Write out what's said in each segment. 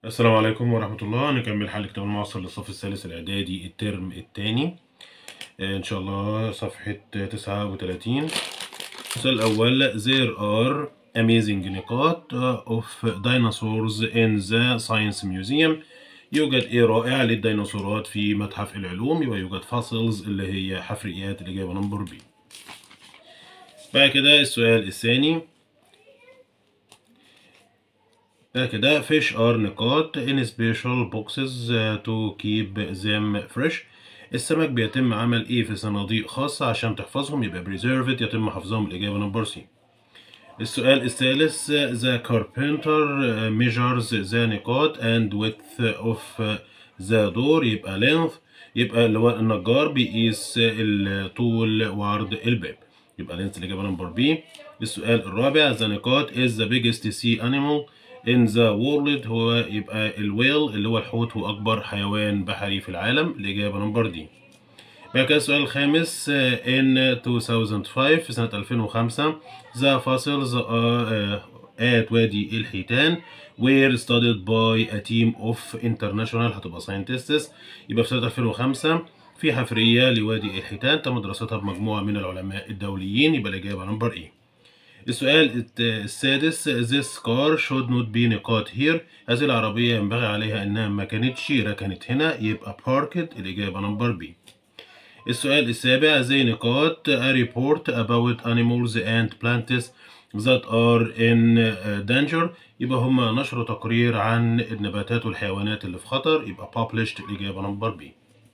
السلام عليكم ورحمة الله نكمل حل كتاب المعاصر للصف الثالث الإعدادي الترم الثاني إن شاء الله صفحة تسعة وتلاتين السؤال الأول There are amazing نقاط of dinosaurs in the science museum يوجد إيه رائع للديناصورات في متحف العلوم يبقى يوجد fossils اللي هي حفريات الإجابة نمبر بي بعد كده السؤال الثاني بعد كده fish are نقاط in special boxes to keep them fresh السمك بيتم عمل ايه في صناديق خاصة عشان تحفظهم يبقى preserved يتم حفظهم الإجابة نمبر سي السؤال الثالث the carpenter measures the نقاط and width of the door يبقى length يبقى اللي هو النجار بيقيس الطول وعرض الباب يبقى length الإجابة نمبر بي السؤال الرابع the نقاط is the biggest sea animal in the world هو يبقى الويل اللي هو الحوت هو أكبر حيوان بحري في العالم الإجابة نمبر دي بعد كده السؤال الخامس in 2005 في سنة 2005 the fossils at وادي الحيتان were studied by a team of international هتبقى scientists يبقى في سنة 2005 في حفرية لوادي الحيتان تم دراستها بمجموعة من العلماء الدوليين يبقى الإجابة نمبر إيه السؤال السادس this car should not be نقاط here هذه العربية ينبغي عليها إنها ما كانتش ركنت هنا يبقى parked الإجابة نمبر بي السؤال السابع زي نقاط a report about animals and plants that are in danger يبقى هما نشروا تقرير عن النباتات والحيوانات اللي في خطر يبقى published الإجابة نمبر بي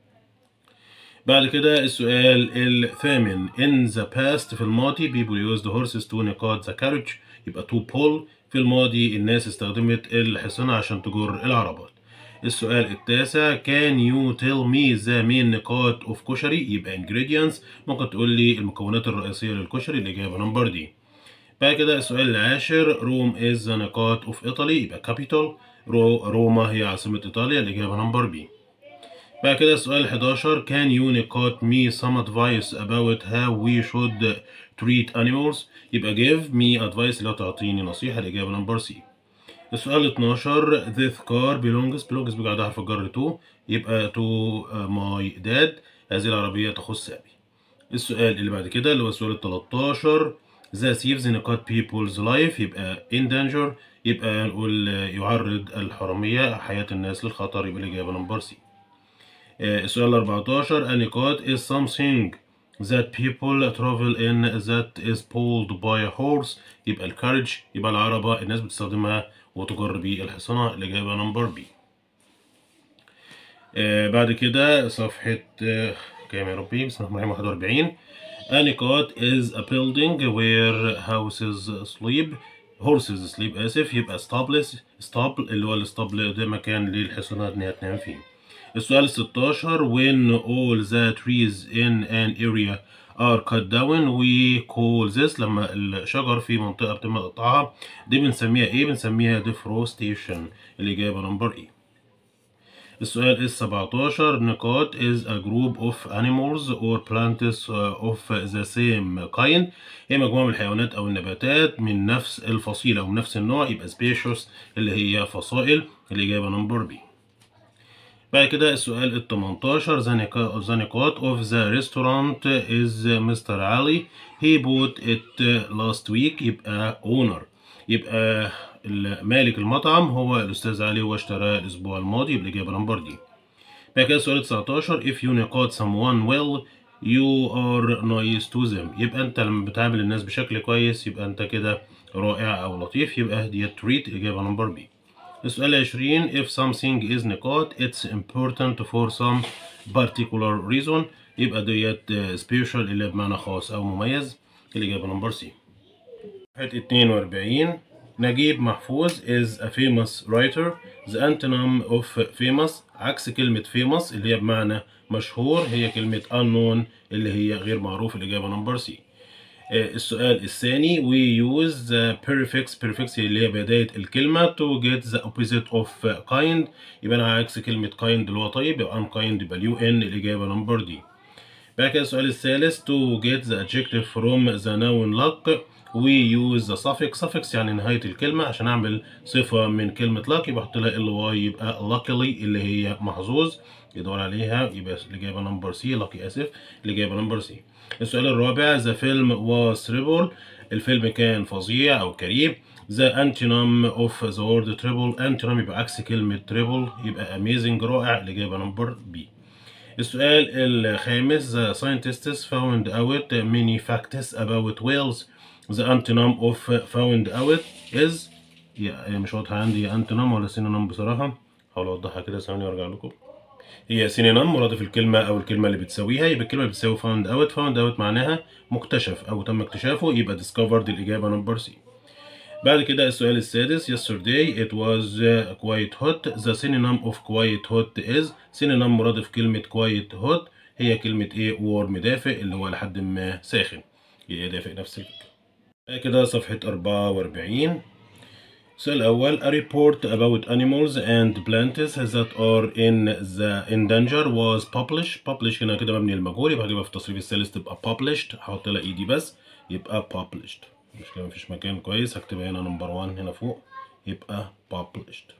بعد كده السؤال الثامن in the past في الماضي people used horses to نقاط the carriage يبقى to pull في الماضي الناس استخدمت الحصانة عشان تجر العربات السؤال التاسع can you tell me the main نقاط of كشري يبقى ingredients ممكن تقول لي المكونات الرئيسية للكشري الإجابة نمبر دي بعد كده السؤال العاشر روم is the نقاط of Italy يبقى capital رو روما هي عاصمة إيطاليا الإجابة نمبر بي بعد كده السؤال 11 can you نقاط me some advice about how we should treat animals يبقى give me advice لو تعطيني نصيحة الإجابة نمبر سي السؤال 12 this car belongs belongs بيجي حرف الجر to يبقى to my dad هذه العربية تخص أبي السؤال اللي بعد كده اللي هو السؤال 13 the thieves نقاط people's life يبقى in danger يبقى نقول يعرض الحرامية حياة الناس للخطر يبقى الإجابة نمبر سي السؤال 14 النقاط is something that people travel in that is pulled by a horse يبقى الكارج يبقى العربة الناس بتستخدمها وتجر بيه الحصانة الإجابة نمبر بي بعد كده صفحة كام يا ربي بسم الله الرحمن الرحيم 41 النقاط is a building where houses sleep horses sleep آسف يبقى stables stable اللي هو الاسطبل ده مكان للحصانات إنها تنام فيه السؤال 16 when all the trees in an area are cut down we call this لما الشجر في منطقة بتم قطعها دي بنسميها ايه؟ بنسميها deforestation الإجابة نمبر ايه السؤال ال 17 نقاط is a group of animals or plants of the same kind هي مجموعة من الحيوانات أو النباتات من نفس الفصيلة أو من نفس النوع يبقى species اللي هي فصائل الإجابة نمبر بي بعد كده السؤال ال 18 the نقاط of the restaurant is Mr. Ali he bought it last week يبقى owner يبقى مالك المطعم هو الأستاذ علي هو اشتراه الأسبوع الماضي يبقى الإجابة نمبر دي بعد كده السؤال 19 if you نقاط someone well you are nice to them يبقى أنت لما بتعامل الناس بشكل كويس يبقى أنت كده رائع أو لطيف يبقى دي treat الإجابة نمبر بي السؤال 20 if something is نقاط it's important for some particular reason يبقى ديت special اللي بمعنى خاص أو مميز الإجابة نمبر سي 42 نجيب محفوظ is a famous writer the antonym of famous عكس كلمة famous اللي هي بمعنى مشهور هي كلمة unknown اللي هي غير معروف الإجابة نمبر سي السؤال الثاني we use the prefix prefix اللي هي بداية الكلمة to get the opposite of kind يبقى عكس كلمة kind اللي هو طيب يبقى unkind يبقى اليو ان الإجابة نمبر دي بعد كده السؤال الثالث to get the adjective from the noun luck we use the suffix suffix يعني نهاية الكلمة عشان أعمل صفة من كلمة lucky بحط لها ال واي يبقى luckily اللي هي محظوظ يدور عليها يبقى الإجابة نمبر سي lucky آسف الإجابة نمبر سي السؤال الرابع the film was terrible الفيلم كان فظيع أو كريم the antonym of the word terrible antonym يبقى عكس كلمة terrible يبقى amazing رائع الإجابة نمبر بي السؤال الخامس the scientists found out many facts about whales the antonym of found out is هي مش واضحة عندي antonym ولا synonym بصراحة هحاول أوضحها كده ثواني وأرجع لكم هي synonym مرادف الكلمة أو الكلمة اللي بتساويها يبقى الكلمة اللي بتساوي found out found out معناها مكتشف أو تم اكتشافه يبقى discovered الإجابة نمبر سي بعد كده السؤال السادس yesterday it was quite hot the synonym of quite hot is synonym مرادف كلمة quite hot هي كلمة ايه warm دافئ اللي هو لحد ما ساخن هي دافئ نفس الفكرة بعد كده صفحة 44 السؤال الأول a report about animals and plants that are in the in danger was published published هنا كده مبني المجهول يبقى هجيبها في التصريف الثالث تبقى published هحط لها ايدي بس يبقى published مش كده مفيش مكان كويس هكتبها هنا نمبر 1 هنا فوق يبقى published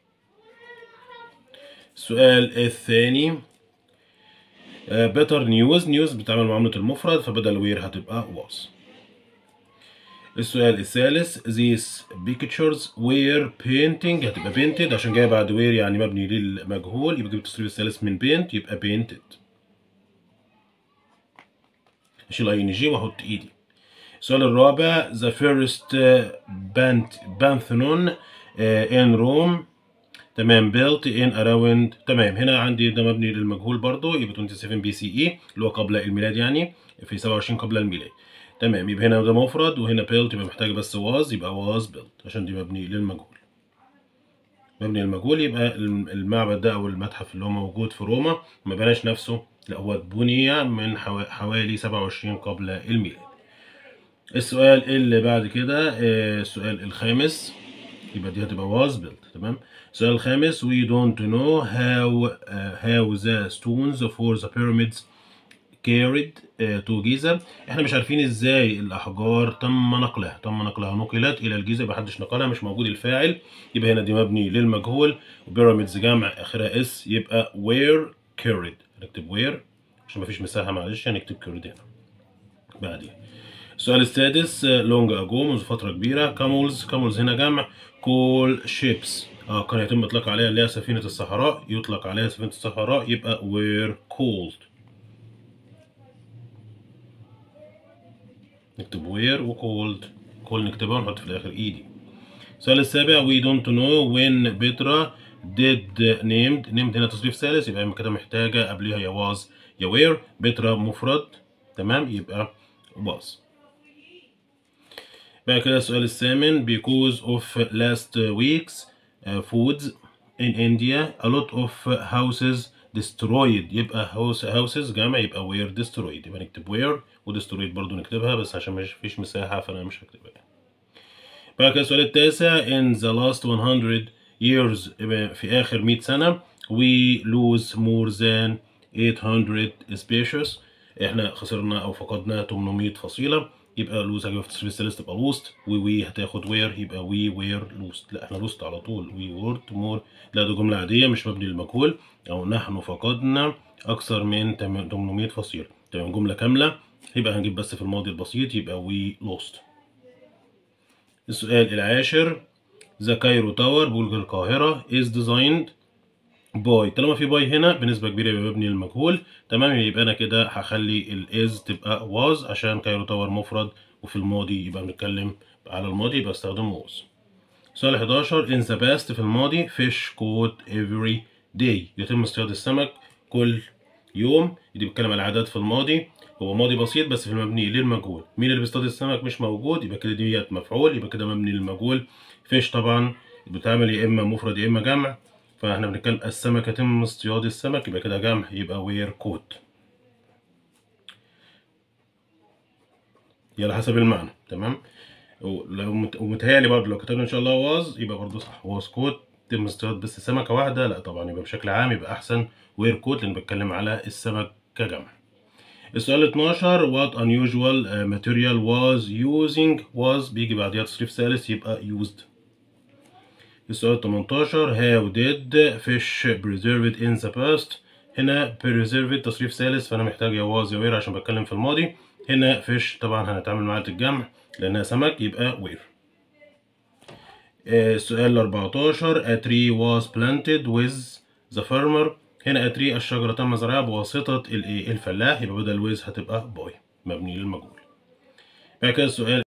السؤال الثاني uh, better news news بتعمل معاملة المفرد فبدل where هتبقى was السؤال الثالث these pictures were painting هتبقى painted عشان جاية بعد where يعني مبني للمجهول يبقى جبت التصريف الثالث من paint يبقى painted اشيل اي ان جي واحط ايدي السؤال الرابع the first pantheon in Rome تمام built in around تمام هنا عندي ده مبني للمجهول برضو يبقى 27 بي سي اي اللي هو قبل الميلاد يعني في 27 قبل الميلاد تمام يبقى هنا ده مفرد وهنا built يبقى محتاج بس was يبقى was built عشان دي مبني للمجهول مبني للمجهول يبقى المعبد ده او المتحف اللي هو موجود في روما ما بناش نفسه لا هو بني من حوالي 27 قبل الميلاد السؤال اللي بعد كده السؤال الخامس يبقى دي هتبقى was built تمام السؤال الخامس we don't know how uh, how the stones for the pyramids carried uh, to Giza احنا مش عارفين ازاي الاحجار تم نقلها تم نقلها نقلت الى الجيزه محدش نقلها مش موجود الفاعل يبقى هنا دي مبني للمجهول وبيراميدز جمع اخرها اس يبقى where carried نكتب where عشان مفيش مساحه معلش هنكتب carried هنا بعدين السؤال السادس لونج اجو منذ فتره كبيره كامولز كامولز هنا جمع كول شيبس اه كان يتم اطلاق عليها اللي هي سفينه الصحراء يطلق عليها سفينه الصحراء يبقى وير كولد نكتب وير وكولد كول نكتبها ونحط في الاخر ايدي السؤال السابع we don't know when Petra did named named هنا تصريف ثالث يبقى كده محتاجه قبلها يا was يا where بترا مفرد تمام يبقى was بعد كده السؤال الثامن because of last week's uh, foods in India a lot of houses destroyed يبقى house houses جمع يبقى were destroyed يبقى نكتب were و destroyed برضو نكتبها بس عشان مش فيش مساحة فأنا مش هكتبها بعد كده السؤال التاسع in the last 100 years يبقى في آخر 100 سنة we lose more than 800 species احنا خسرنا أو فقدنا 800 فصيلة يبقى لوز هجيبها في التصريف الثالث تبقى لوست وي وي هتاخد وير يبقى وي وير لوست لا احنا لوست على طول وي وورد مور لا دي جملة عادية مش مبني للمجهول أو نحن فقدنا أكثر من 800 فصيلة تمام جملة كاملة يبقى هنجيب بس في الماضي البسيط يبقى وي لوست السؤال العاشر ذا كايرو تاور برج القاهرة is designed باي طالما في باي هنا بنسبة كبيرة يبقى مبني للمجهول تمام يبقى أنا كده هخلي الإز تبقى واز عشان كايرو تاور مفرد وفي الماضي يبقى بنتكلم على الماضي يبقى استخدم واز سؤال 11 in the past في الماضي fish caught every day يتم اصطياد السمك كل يوم دي بتتكلم على العادات في الماضي هو ماضي بسيط بس في المبني للمجهول مين اللي بيصطاد السمك مش موجود يبقى كده ديت مفعول يبقى كده مبني للمجهول فيش طبعا بتعمل يا اما مفرد يا اما جمع فاحنا بنتكلم السمك يتم اصطياد السمك يبقى كده جمع يبقى وير كوت على حسب المعنى تمام ولو ومتهيألي برضه لو كتبنا ان شاء الله واز يبقى برضه صح واز كوت يتم اصطياد بس سمكه واحده لا طبعا يبقى بشكل عام يبقى احسن وير كوت لان بتكلم على السمك كجمع السؤال 12 what unusual uh, material was using was بيجي بعدها تصريف ثالث يبقى used السؤال 18 how did fish preserved in the past هنا preserved تصريف ثالث فأنا محتاج يا was يا were عشان بتكلم في الماضي هنا fish طبعا هنتعامل معاها الجمع لأنها سمك يبقى were السؤال 14 a tree was planted with the farmer هنا a tree الشجرة تم زرعها بواسطة الايه الفلاح يبقى بدل with هتبقى boy مبني للمجهول بعد كده السؤال